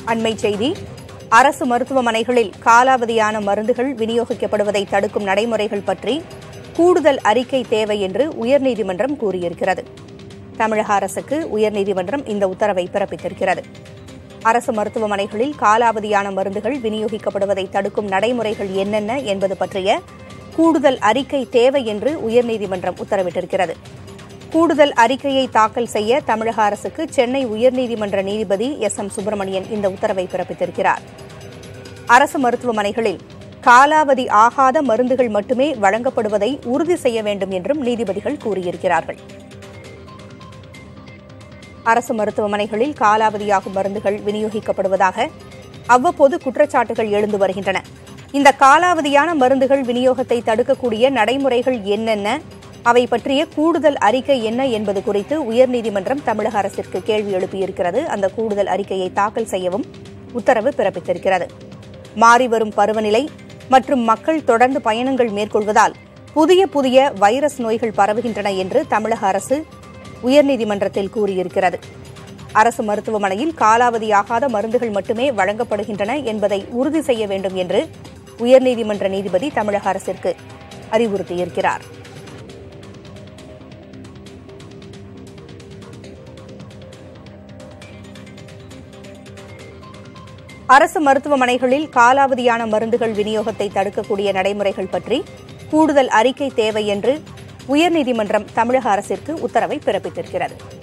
அண்மை செய்தி அரசு மருத்துவமனைகளில் காலாவதியான மருந்துகள் விநியோகிக்கப்படுவதை தடுக்கும் நடைமுறைகள் பற்றி கூடுதல் அறிக்கை தேவை என்று உயர்நீதிமன்றம் கூறியிருக்கிறது தமிழக அரசுக்கு உயர்நீதிமன்றம் இந்த உத்தரவை பிறப்பித்திருக்கிறது அரசு மருத்துவமனைகளில் காலாவதியான மருந்துகள் விநியோகிக்கப்படுவதை தடுக்கும் நடைமுறைகள் என்னென்ன என்பது பற்றிய கூடுதல் அறிக்கை தேவை என்று உயர்நீதிமன்றம் உத்தரவிட்டிருக்கிறது கூடுதல் அறிக்கையை தாக்கல் செய்ய தமிழக அரசுக்கு சென்னை உயர்நீதிமன்ற நீதிபதி எஸ் எம் சுப்பிரமணியன் இந்த உத்தரவை பிறப்பித்திருக்கிறார் அரசு மருத்துவமனைகளில் காலாவதி ஆகாத மருந்துகள் மட்டுமே வழங்கப்படுவதை உறுதி செய்ய வேண்டும் என்றும் நீதிபதிகள் கூறியிருக்கிறார்கள் அரசு மருத்துவமனைகளில் காலாவதியாகும் மருந்துகள் விநியோகிக்கப்படுவதாக அவ்வப்போது குற்றச்சாட்டுகள் எழுந்து வருகின்றன இந்த காலாவதியான மருந்துகள் விநியோகத்தை தடுக்கக்கூடிய நடைமுறைகள் என்னென்ன அவை பற்றிய கூடுதல் அறிக்கை என்ன என்பது குறித்து உயர்நீதிமன்றம் தமிழக அரசிற்கு கேள்வி எழுப்பியிருக்கிறது அந்த கூடுதல் அறிக்கையை தாக்கல் செய்யவும் உத்தரவு பிறப்பித்திருக்கிறது மாறிவரும் பருவநிலை மற்றும் மக்கள் தொடர்ந்து பயணங்கள் மேற்கொள்வதால் புதிய புதிய வைரஸ் நோய்கள் பரவுகின்றன என்று தமிழக அரசு உயர்நீதிமன்றத்தில் கூறியிருக்கிறது அரசு மருத்துவமனையில் காலாவதியாகாத மருந்துகள் மட்டுமே வழங்கப்படுகின்றன என்பதை உறுதி செய்ய வேண்டும் என்று உயர்நீதிமன்ற நீதிபதி தமிழக அரசிற்கு அறிவுறுத்தியிருக்கிறார் அரசு மருத்துவமனைகளில் காலாவதியான மருந்துகள் விநியோகத்தை தடுக்கக்கூடிய நடைமுறைகள் பற்றி கூடுதல் அறிக்கை தேவை என்று உயர்நீதிமன்றம் தமிழக அரசிற்கு உத்தரவை பிறப்பித்திருக்கிறது